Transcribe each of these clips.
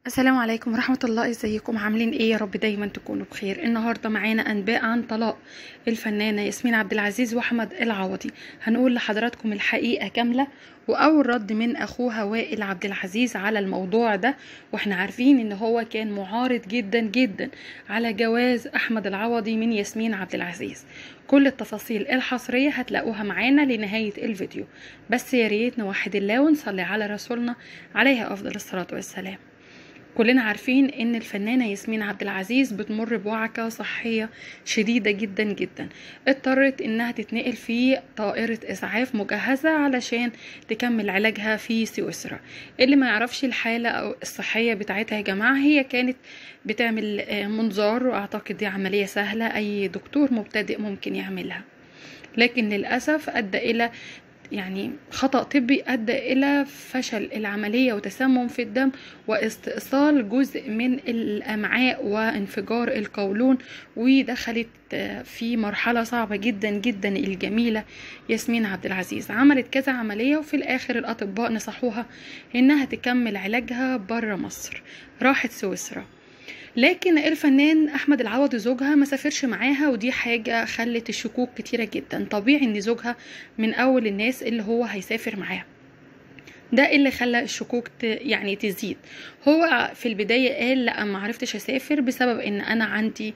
السلام عليكم ورحمة الله ازيكم عاملين ايه يا رب دايما تكونوا بخير النهاردة معانا انباء عن طلاق الفنانة ياسمين عبد العزيز واحمد العوضي هنقول لحضراتكم الحقيقة كاملة واول رد من اخوها وائل عبد العزيز على الموضوع ده واحنا عارفين ان هو كان معارض جدا جدا على جواز احمد العوضي من ياسمين عبد العزيز كل التفاصيل الحصرية هتلاقوها معانا لنهاية الفيديو بس يا ريت نوحد الله ونصلي على رسولنا عليه افضل الصلاة والسلام كلنا عارفين ان الفنانه ياسمين عبد العزيز بتمر بوعكه صحيه شديده جدا جدا اضطرت انها تتنقل في طائره اسعاف مجهزه علشان تكمل علاجها في سويسرا اللي ما يعرفش الحاله او الصحيه بتاعتها يا جماعه هي كانت بتعمل منظار واعتقد دي عمليه سهله اي دكتور مبتدئ ممكن يعملها لكن للاسف ادى الى يعني خطأ طبي أدى إلى فشل العملية وتسمم في الدم واستئصال جزء من الأمعاء وانفجار القولون ودخلت في مرحلة صعبة جدا جدا الجميلة ياسمين عبد العزيز عملت كذا عملية وفي الآخر الأطباء نصحوها إنها تكمل علاجها برا مصر راحت سويسرا لكن الفنان احمد العوضي زوجها ما سافرش معاها ودي حاجه خلت الشكوك كتيره جدا طبيعي ان زوجها من اول الناس اللي هو هيسافر معاها ده اللي خلى الشكوك يعني تزيد هو في البداية قال لا ما عرفتش اسافر بسبب ان انا عندي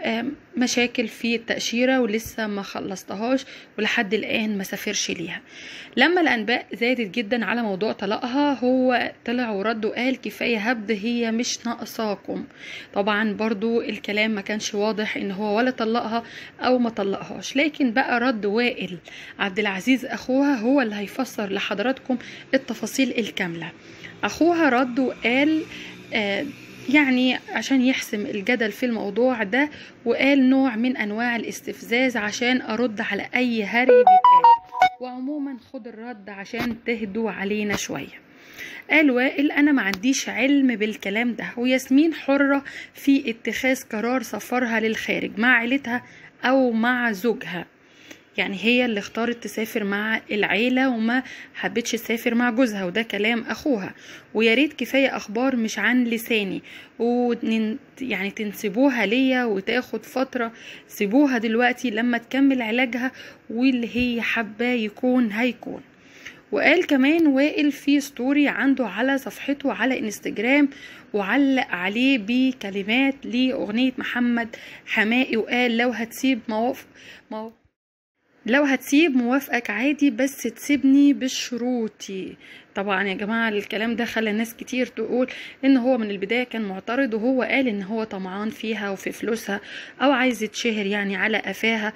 مشاكل في التأشيرة ولسه ما خلصتهاش ولحد الان ما سافرش ليها لما الانباء زادت جدا على موضوع طلاقها هو طلع ورد وقال كفاية هبد هي مش ناقصاكم طبعا برضو الكلام ما كانش واضح ان هو ولا طلقها او ما طلقهاش لكن بقى رد وائل عبد العزيز اخوها هو اللي هيفسر لحضراتكم التفاصيل الكاملة اخوها رد وقال آه يعني عشان يحسم الجدل في الموضوع ده وقال نوع من انواع الاستفزاز عشان ارد على اي هري بيتقال وعموما خد الرد عشان تهدوا علينا شويه قال وائل انا ما عنديش علم بالكلام ده وياسمين حره في اتخاذ قرار سفرها للخارج مع عيلتها او مع زوجها يعني هي اللي اختارت تسافر مع العيلة وما حبتش تسافر مع جوزها وده كلام أخوها ويا ريت كفاية أخبار مش عن لساني ونن يعني تنسبوها ليا وتاخد فترة سيبوها دلوقتي لما تكمل علاجها واللي هي حباه يكون هيكون وقال كمان وائل في ستوري عنده على صفحته على انستجرام وعلق عليه بكلمات لأغنية محمد حمائي وقال لو هتسيب مواقف مواقف لو هتسيب موافقك عادي بس تسيبني بشروطي طبعا يا جماعة الكلام ده خلى ناس كتير تقول ان هو من البداية كان معترض وهو قال ان هو طمعان فيها وفي فلوسها او عايز يتشهر يعني على قفاها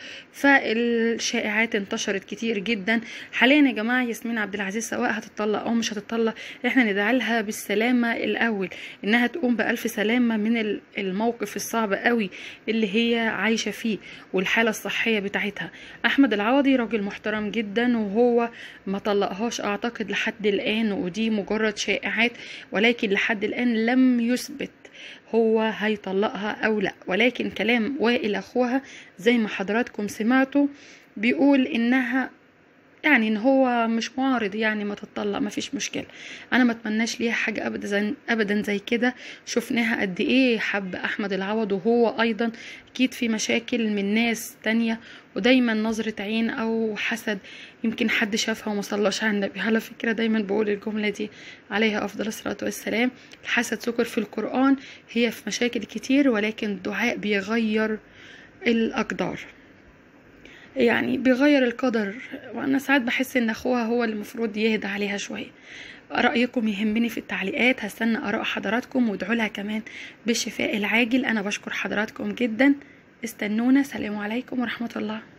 فالشائعات انتشرت كتير جدا حاليا يا جماعة ياسمين عبد العزيز سواء هتطلق او مش هتطلق احنا ندعي لها بالسلامة الاول انها تقوم بألف سلامة من الموقف الصعب قوي اللي هي عايشة فيه والحالة الصحية بتاعتها احمد العوضي راجل محترم جدا وهو ما طلقهاش اعتقد لحد الآن ودي مجرد شائعات ولكن لحد الآن لم يثبت هو هيطلقها أو لا ولكن كلام وائل أخوها زي ما حضراتكم سمعتوا بيقول إنها يعني ان هو مش معارض يعني ما تطلق ما فيش مشكله انا ما اتمناش ليها حاجه ابدا زي ابدا زي كده شفناها قد ايه حب احمد العوض وهو ايضا اكيد في مشاكل من ناس تانية ودايما نظرة عين او حسد يمكن حد شافها وما صلاش على النبي على فكرة دايما بقول الجملة دي عليها افضل الصلاة والسلام الحسد سكر في القرآن هي في مشاكل كتير ولكن الدعاء بيغير الاقدار يعني بيغير القدر وانا ساعات بحس ان اخوها هو اللي المفروض يهدى عليها شويه رايكم يهمني في التعليقات هستنى اراء حضراتكم وادعوا لها كمان بالشفاء العاجل انا بشكر حضراتكم جدا استنونا سلام عليكم ورحمه الله